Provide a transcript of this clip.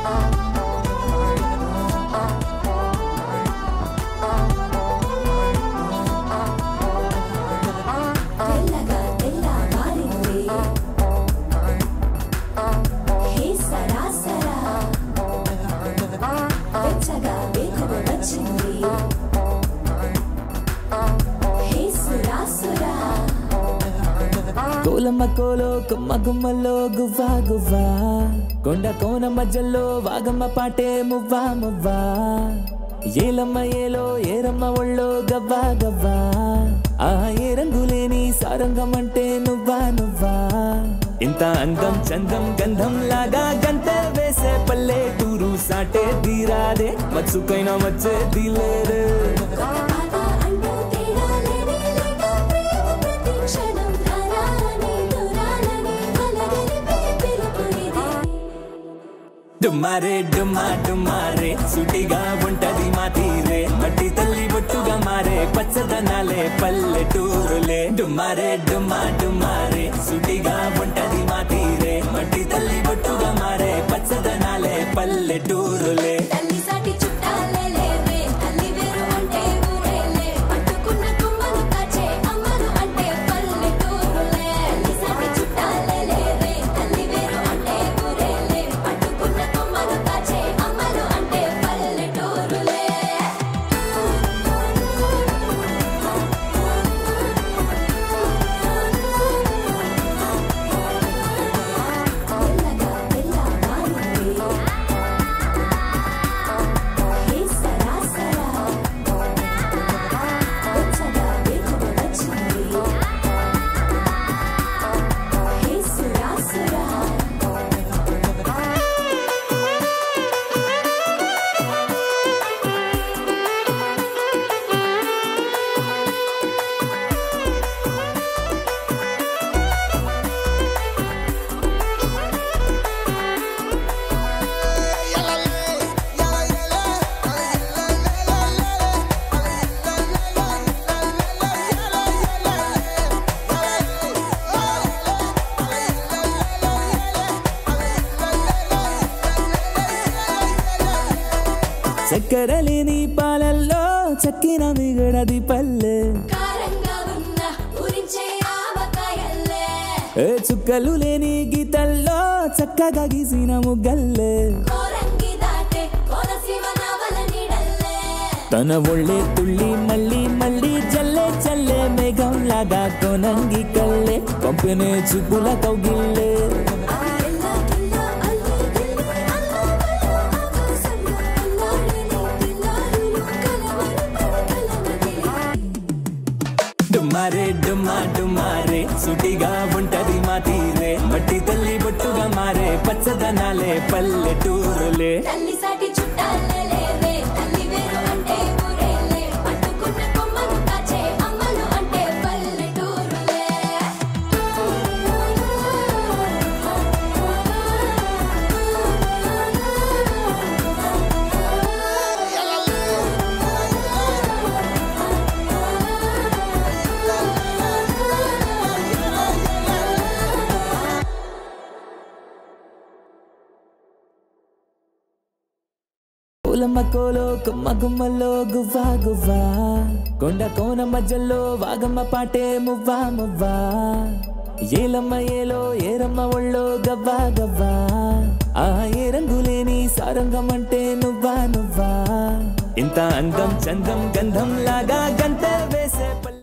తెల్లగా తెల్లవారింది హే సరాసరా వెచ్చగా వేకువ వచ్చింది హే సురాసురా కోలమ్మ కోలో కొమ్మ గుమ్మలో గువ్వా గువ్వా కొండ కోన మధ్యలో వాగమ్మ పాటే మువ్వా మువ్వా ఏలమ్మ ఏలో ఏరమ్మ ఒళ్ళో గవ్వా గవ్వా ఆ ఏ రంగులేని సారంగం అంటే నువ్వా నువ్వా ఇంత అందం చందం గంధం లాగా గంట వేసే పల్లె టూరు సాటే తీరాదే మచ్చుకైనా వచ్చే దిలేరే పాత అంటూ తేడా లేనే లేక ప్రేమ ప్రతి క్షణం ధారాలని దూరాలని కలగలిపే పిలుపునిది డుమ్మారే డుమ్మా డుమ్మారే సుటిగా ఉంటది మా తీరే మట్టి తల్లి బొట్టుగా మారే పచ్చదనాలే పల్లెటూరులే డుమ్మారే డుమ్మా డుమ్మారే సుటిగా ఉంటది మా తీరే మట్టి తల్లి బొట్టుగా మారే పచ్చదనాలే పల్లెటూరులే తల్లి సాటి చుట్టాలే లేవే తల్లి వేరు అంటే ఊరేలే పట్టుకున్న కొమ్మను కాచే అమ్మలు అంటే పల్లెటూరులే తల్లి సాటి చుట్టాలే లేవే తల్లి వేరు అంటే ఊరేలే పట్టుకున్న కొమ్మను కాచే అమ్మలు అంటే పల్లెటూరులే తెల్లగా తెల్లవారింది హే సరాసరా వెచ్చగా వేకువ వచ్చింది హే సురాసురా చక్కెర లేని పాలల్లో చక్కిన మిగడది పల్లె కారంగా ఉన్న ఊరించే ఆవకాయల్లే ఏ చుక్కలు లేని గీతల్లో చక్కగా గీసిన ముగ్గల్లే కోరంగి దాటే కోనసీమ నావల నీడల్లే తన ఒళ్ళే తుళ్ళి మళ్ళీ మళ్ళీ చల్లే చల్లే మేఘం లాగా కొనంగి కల్లే పంపినే చూపుల కౌగిల్లే అది ఎల్ల కిల్ల అల్లి గిల్లి అల్లవల్ల ఆకాశంలో అల్లాడిని పిల్లారులు కలవరి పడకలమదిలి డుమ్మారే డుమ్మా డుమ్మారే సుటిగా ఉంటది మా తీరే మట్టి తల్లి బొట్టుగా మారే పచ్చదనాలే పల్లెటూరులే తల్లి సాటి చుట్టాలే లేవే తల్లి వేరు అంటే ఊరేలే పట్టుకున్న కొమ్మను కాచే అమ్మలు అంటే పల్లెటూరులే పూలమ్మ కోలో కొమ్మ గుమ్మలో గువ్వా గువ్వా కొండ కోన మధ్యలో వాగమ్మ పాటే మువ్వా మువ్వా ఏలమ్మ ఏలో ఏరమ్మ ఒళ్ళో గవ్వా గవ్వా ఆ ఏ రంగులేని సారంగం అంటే నువ్వా నువ్వా ఇంత అందం చందం గంధం లాగా గంట